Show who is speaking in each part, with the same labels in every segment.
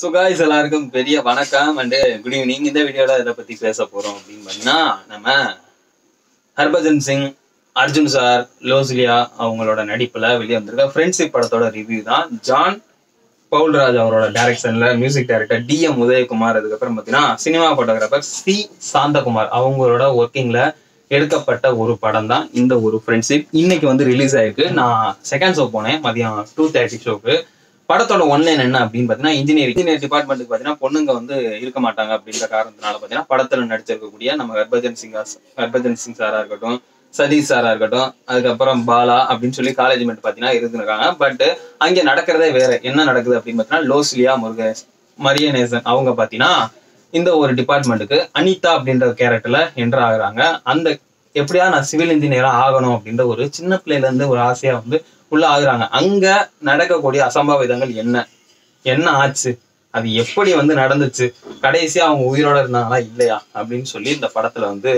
Speaker 1: so guys எல்லாருக்கும் பெரிய வணக்கம் அண்டு குட் ஈவினிங் இந்த வீடியோல இதை பத்தி பேச போறோம் அப்படின்னு பார்த்தீங்கன்னா நம்ம ஹர்பஜன் சிங் அர்ஜுன் சார் லோசிலியா அவங்களோட நடிப்புல வெளியே வந்திருக்க ஃப்ரெண்ட்ஷிப் படத்தோட ரிவ்யூ தான் ஜான் பவுல்ராஜ் அவரோட டைரக்ஷன்ல music director T M Udhayakumar அதுக்கப்புறம் பார்த்தீங்கன்னா சினிமா போட்டோகிராஃபர் சி சாந்தகுமார் அவங்களோட ஒர்க்கிங்ல எடுக்கப்பட்ட ஒரு படம் தான் இந்த ஒரு ஃப்ரெண்ட்ஷிப் இன்னைக்கு வந்து ரிலீஸ் ஆயிருக்கு நான் செகண்ட் ஷோ போனேன் மதியம் டூ தேர்ட்டி ஷோக்கு படத்தோட ஒன்லைன் என்ன அப்படின்னு பார்த்தீங்கன்னா இன்ஜினியரிங் இன்ஜினியர் டிபார்ட்மெண்ட்டுக்கு பார்த்தீங்கன்னா பொண்ணுங்க வந்து இருக்க மாட்டாங்க அப்படின்ற காரணத்தினால பார்த்தீங்கன்னா படத்தில் நடிச்சிருக்கக்கூடிய நம்ம ஹர்பஜன் சிங் ஹர்பஜன் சிங் சாரா இருக்கட்டும் சதீஷ் சாரா இருக்கட்டும் அதுக்கப்புறம் பாலா அப்படின்னு சொல்லி காலேஜ் மேட் பார்த்தீங்கன்னா இருந்திருக்காங்க பட் அங்கே நடக்கிறதே வேற என்ன நடக்குது அப்படின்னு பார்த்தீங்கன்னா லோஸ்லியா முருகேஷ் மரியநேசன் அவங்க பார்த்தீங்கன்னா இந்த ஒரு டிபார்ட்மெண்ட்டுக்கு அனிதா அப்படின்ற கேரக்டர்ல என்டர் ஆகுறாங்க அந்த எப்படியா நான் சிவில் இன்ஜினியரா ஆகணும் அப்படின்ற ஒரு சின்ன பிள்ளையில இருந்து ஒரு ஆசையா வந்து உள்ள ஆகுறாங்க அங்க நடக்கக்கூடிய அசம்பாவிதங்கள் என்ன என்ன ஆச்சு அது எப்படி வந்து நடந்துச்சு கடைசியா அவங்க உயிரோட இருந்தாங்களா இல்லையா அப்படின்னு சொல்லி இந்த படத்துல வந்து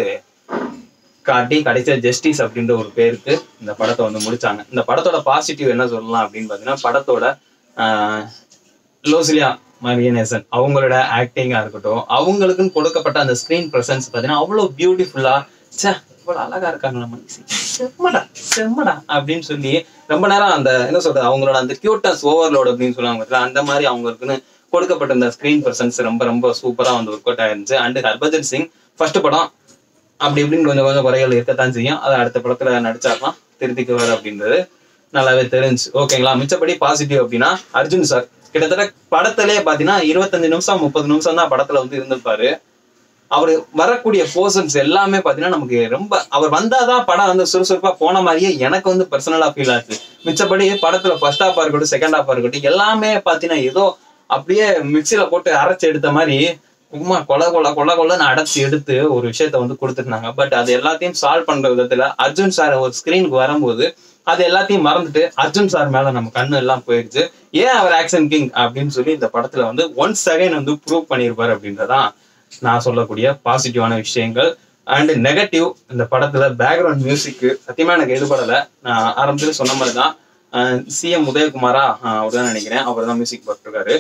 Speaker 1: காட்டி கடைசியா ஜஸ்டிஸ் அப்படின்ற ஒரு பேருக்கு இந்த படத்தை வந்து முடிச்சாங்க இந்த படத்தோட பாசிட்டிவ் என்ன சொல்லலாம் அப்படின்னு பாத்தீங்கன்னா படத்தோட ஆஹ், லோசிலியா மரியநேசன் அவங்களோட ஆக்டிங்கா இருக்கட்டும் அவங்களுக்குன்னு கொடுக்கப்பட்ட அந்த ஸ்கிரீன் பிரசன்ஸ் பாத்தீங்கன்னா அவ்வளவு பியூட்டிஃபுல்லா ச்சே இவ்வளவு அழகா இருக்காங்களா மனுஷி செம்மடா செம்மடா அப்படின்னு சொல்லி ரொம்ப நேரம் அந்த என்ன சொல்றது அவங்களோட அந்த கியூட்டஸ் ஓவர்லோட் அப்படின்னு சொல்லுவாங்க பாத்தீங்களா, அந்த மாதிரி அவங்களுக்குன்னு கொடுக்கப்பட்ட இந்த ஸ்கிரீன் பிரசன்ஸ் ரொம்ப ரொம்ப சூப்பரா வந்து ஒர்க் அவுட் ஆயிருந்துச்சு அண்ட் ஹர்பஜன் சிங் ஃபர்ஸ்ட் படம் அப்படி இப்படின்னு கொஞ்சம் கொஞ்சம் குறைகள் இருக்கத்தான் செய்யும் அதை அடுத்த படத்துல நடிச்சாக்கலாம் திருத்திக்குவார் அப்படின்றது நல்லாவே தெரிஞ்சு ஓகேங்களா மிச்சப்படி பாசிட்டிவ் அப்படின்னா அர்ஜுன் சார் கிட்டத்தட்ட படத்திலே பாத்தீங்கன்னா இருபத்தஞ்சு நிமிஷம் முப்பது நிமிஷம் தான் படத்துல வந்து இருந்திருப்பாரு அவர் வரக்கூடிய போர்ஷன்ஸ் எல்லாமே பாத்தீங்கன்னா நமக்கு ரொம்ப அவர் வந்தாதான் படம் வந்து சுறுசுறுப்பா போன மாதிரியே எனக்கு வந்து பர்சனலா ஃபீல் ஆச்சு மிச்சப்படி படத்துல ஃபர்ஸ்ட் ஹாஃபா இருக்கட்டும் செகண்ட் ஹாஃபா இருக்கட்டும் எல்லாமே பாத்தீங்கன்னா ஏதோ அப்படியே மிக்சியில போட்டு அரைச்சு எடுத்த மாதிரி சும்மா கொலை கொலை கொலை கொலைன்னு அடைச்சு எடுத்து ஒரு விஷயத்த வந்து கொடுத்துருந்தாங்க பட் அது எல்லாத்தையும் சால்வ் பண்ற விதத்துல அர்ஜுன் சார் ஒரு ஸ்கிரீனுக்கு வரும்போது அது எல்லாத்தையும் மறந்துட்டு அர்ஜுன் சார் மேல நம்ம கண்ணு எல்லாம் போயிடுச்சு ஏன் அவர் ஆக்ஷன் கிங் அப்படின்னு சொல்லி இந்த படத்துல வந்து ஒன் செகண்ட் வந்து ப்ரூவ் பண்ணியிருப்பாரு அப்படின்றதான் நான் சொல்லக்கூடிய பாசிட்டிவான விஷயங்கள் அண்ட் நெகட்டிவ் இந்த படத்துல பேக்ரவுண்ட் மியூசிக் சத்தியமா எனக்கு எடுபடல நான் ஆரம்பத்துல சொன்ன மாதிரி தான் சிஎம் உதயகுமாரா அவர் தான் நினைக்கிறேன் அவர் தான் மியூசிக் போட்டிருக்காரு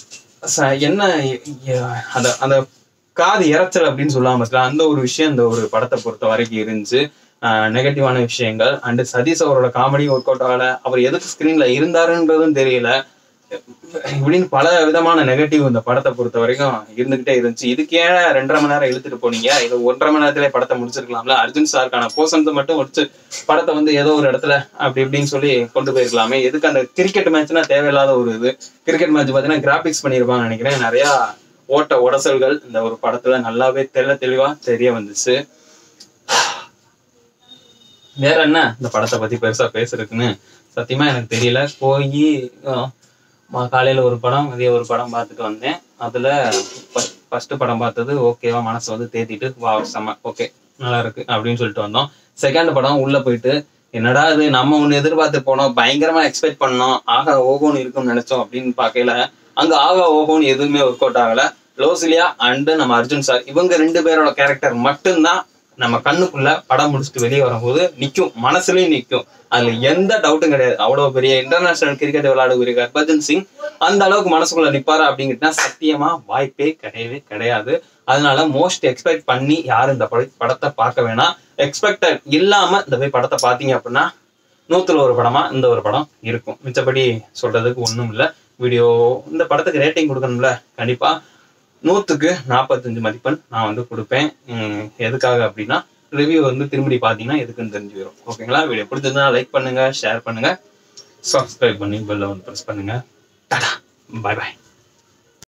Speaker 1: ச- என்ன எ- அந்த அந்த காது இறைச்சல் அப்படின்னு சொல்லாம இருக்கலாம் அந்த ஒரு விஷயம் இந்த ஒரு படத்தை பொறுத்த வரைக்கும் இருந்துச்சு நெகட்டிவான விஷயங்கள் அண்ட் சதீஷ் அவரோட காமெடி ஒர்க் அவுட் ஆகல அவர் எதுக்கு ஸ்கிரீன்ல இருந்தாருன்றதும் தெரியல இப்படின்னு பல விதமான நெகட்டிவ் இந்த படத்தை பொறுத்த வரைக்கும் இருந்துகிட்டே இருந்துச்சு இதுக்கு ஏன் ரெண்டரை மணி நேரம் இழுத்துட்டு போனீங்க இது ஒன்றரை மணி நேரத்திலே படத்தை முடிச்சிருக்கலாம்ல அர்ஜுன் சாருக்கான போர்ஷன்ஸ் மட்டும் முடிச்சு படத்தை வந்து ஏதோ ஒரு இடத்துல அப்படி இப்படின்னு சொல்லி கொண்டு போயிருக்கலாமே எதுக்கு அந்த கிரிக்கெட் மேட்ச்னா தேவையில்லாத ஒரு இது கிரிக்கெட் மேட்ச் பார்த்தீங்கன்னா கிராபிக்ஸ் பண்ணியிருப்பாங்க நினைக்கிறேன் நிறைய ஓட்ட உடசல்கள் இந்த ஒரு படத்துல நல்லாவே தெள்ள தெளிவா தெரிய வந்துச்சு வேற என்ன இந்த படத்தை பத்தி பெருசா பேசுறதுக்குன்னு சத்தியமா எனக்கு தெரியல போய் காலையில ஒரு படம் மதியம் ஒரு படம் பார்த்துட்டு வந்தேன் அதுல ஃபர்ஸ்ட் படம் பார்த்தது ஓகேவா மனசு வந்து தேத்திட்டு வா செம ஓகே நல்லா இருக்கு அப்படின்னு சொல்லிட்டு வந்தோம் செகண்ட் படம் உள்ள போயிட்டு என்னடா இது நம்ம ஒண்ணு எதிர்பார்த்து போனோம் பயங்கரமா எக்ஸ்பெக்ட் பண்ணோம் ஆகா ஓகோன்னு இருக்கும்னு நினைச்சோம் அப்படின்னு பார்க்கல அங்க ஆகா ஓகோன்னு எதுவுமே ஒர்க் அவுட் ஆகல லோசிலியா அண்ட் நம்ம அர்ஜுன் சார் இவங்க ரெண்டு பேரோட கேரக்டர் மட்டும்தான் நம்ம கண்ணுக்குள்ள படம் முடிச்சுட்டு வெளியே வரும்போது நிக்கும் மனசுலயும் நிக்கும் அதுல எந்த டவுட்டும் கிடையாது அவ்வளவு பெரிய இன்டர்நேஷனல் கிரிக்கெட் விளையாடக்கூடிய ஹர்பஜன் சிங் அந்த அளவுக்கு மனசுக்குள்ள நிப்பாரா அப்படிங்கிட்டா சத்தியமா வாய்ப்பே கிடையவே கிடையாது அதனால மோஸ்ட் எக்ஸ்பெக்ட் பண்ணி யாரும் இந்த பட படத்தை பார்க்க வேணாம் எக்ஸ்பெக்டட் இல்லாம இந்த போய் படத்தை பார்த்தீங்க அப்படின்னா நூத்துல ஒரு படமா இந்த ஒரு படம் இருக்கும் மிச்சப்படி சொல்றதுக்கு ஒண்ணும் இல்ல வீடியோ இந்த படத்துக்கு ரேட்டிங் கொடுக்கணும்ல கண்டிப்பா நூத்துக்கு நாற்பத்தஞ்சு மதிப்பெண் நான் வந்து கொடுப்பேன் உம், எதுக்காக அப்படின்னா ரிவ்யூ வந்து திரும்பி பார்த்தீங்கன்னா எதுக்குன்னு தெரிஞ்சு வரும் ஓகேங்களா வீடியோ பிடிச்சிருந்தா லைக் பண்ணுங்க ஷேர் பண்ணுங்க சப்ஸ்கிரைப் பண்ணி பெல்ல வந்து ப்ரெஸ் பண்ணுங்க டாடா பாய் பாய்